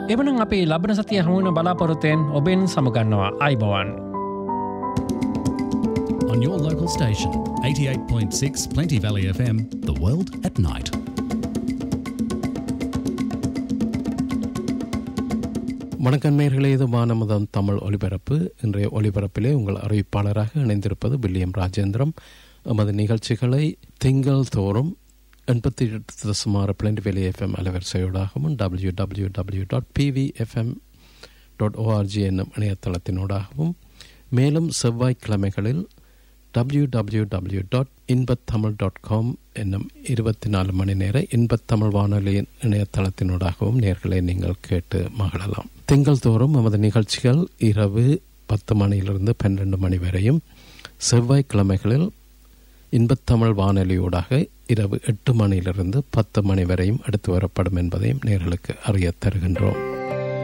එවනම් අපේ ලබන සතිය හමුවන බලාපොරොත්තයෙන් ඔබෙන් සමගන්නවා අයිබවන්. On your local station, 88.6 Plenty Valley FM, the world at night. வணக்கம் நேர்களே இது வானமதம் தமிழ் ஒலிபரப்பு இன்றைய ஒலிபரப்பிலே உங்கள் அறிவிப்பாளராக இணைந்திருப்பது வில்லியம் ராஜேந்திரம் எமது நிகழ்ச்சிகளை திங்கள் தோறும் எண்பத்தி எட்டு தசமாறு பிளண்ட் வெளி எஃப்எம் அலைவரிசையோடாகவும் W W W dot PVFM dot org என்னும் இணையதளத்தினூடாகவும் மேலும் செவ்வாய்க்கிழமைகளில் W W W dot Inbathamil dot com என்னும் இருபத்தி நாலு மணி நேர இன்பத்தமிழ் வானொலியின் இணையதளத்தினூடாகவும் நேர்களை நீங்கள் கேட்டு மகிழலாம் திங்கள் தோறும் நமது நிகழ்ச்சிகள் இரவு பத்து மணியிலிருந்து பன்னிரண்டு மணி வரையும் செவ்வாய்க்கிழமைகளில் இன்பத்தமிழ் வானொலியூடாக இரவு எட்டு மணியிலிருந்து பத்து மணி வரையும் எடுத்து வரப்படும் என்பதையும் நேர்களுக்கு அறிய தருகின்றோம்